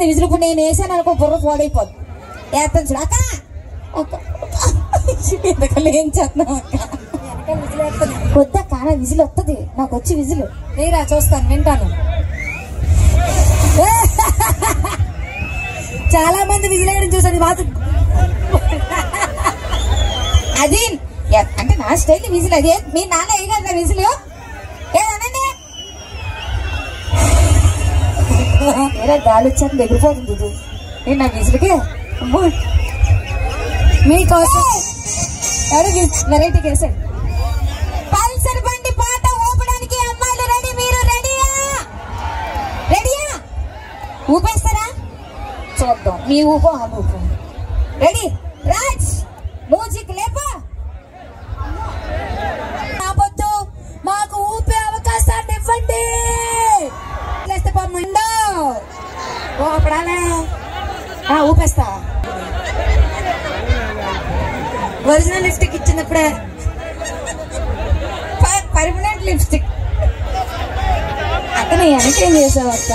వేసింది విజులు ఇప్పుడు నేను వేసాను అనుకో బుర్ర పాడైపోద్ది వేస్తాను చూడు అక్క అక్క వెనకాల ఏం చేస్తున్నావు అక్క వద్దక్క నా విజిల్ వస్తుంది నాకు వచ్చి విజిల్ నేరా చూస్తాను వింటాను చాలా మంది విజిల్ వేయడం చూసాను మాత్రం అది ఎ- అంటే నా స్టైల్ విజిల్ అది మీ నాన్న వేయగలరా విజిల్ ఏదనండి ఏరా గాలి వచ్చాక ఎగిరిపోతుంది ఇది నేను నా విజిల్కి అమ్మో మీకోసం ఎవరు వెరైటీ వేసాడు పల్సర్ బండి పాట ఊపడానికి అమ్మాయిలు రెడీ మీరు రెడీయా రెడీయా ఊపేస్తారా చూద్దాం మీ ఊపు ఆ ఊపు రెడీ రాజ్ మ్యూజిక్ లేపా ఆపొద్దు మాకు ఊపే అవకాశాన్ని ఇవ్వండి లేస్తే పొమ్మండు ఓ అప్పుడాలే ఆ, ఊపేస్తా ఒరిజినల్ లిప్స్టిక్ ఇచ్చినప్పుడే పర్మనెంట్ లిప్స్టిక్ అక్కడ వెనకేం చేసావు అక్క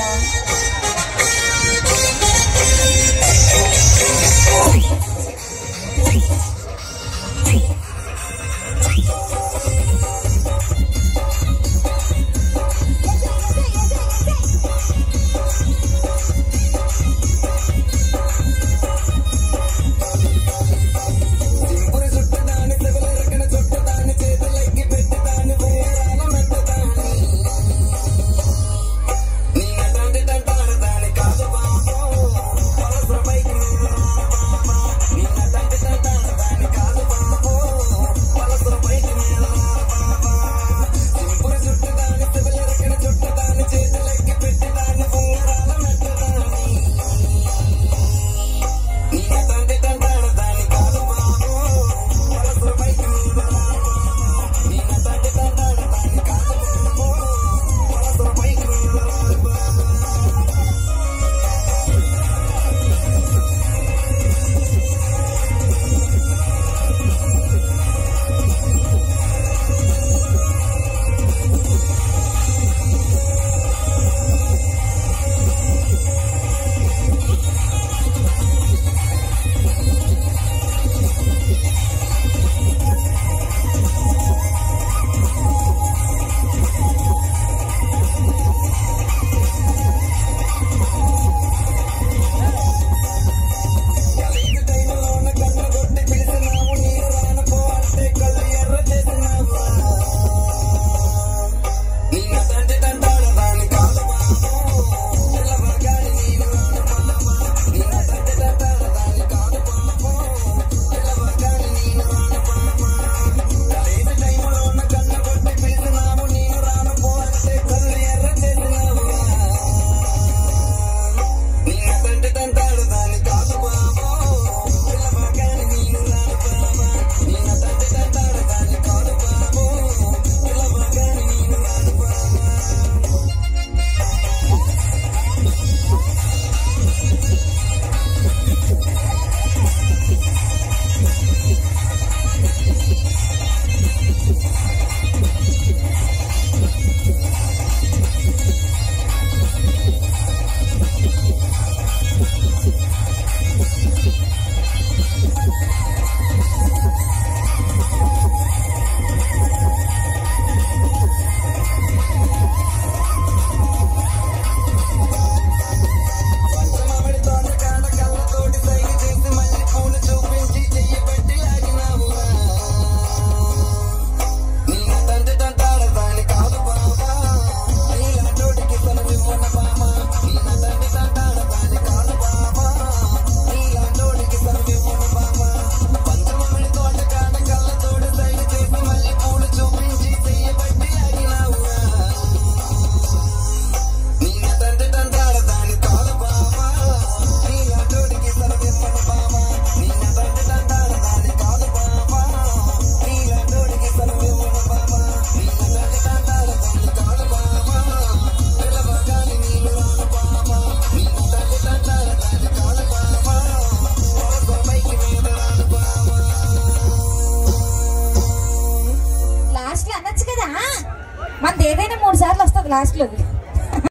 లాస్ట్ లో అనొచ్చు కదా మనది ఏదైనా మూడు సార్లు వస్తుంది లాస్ట్ లో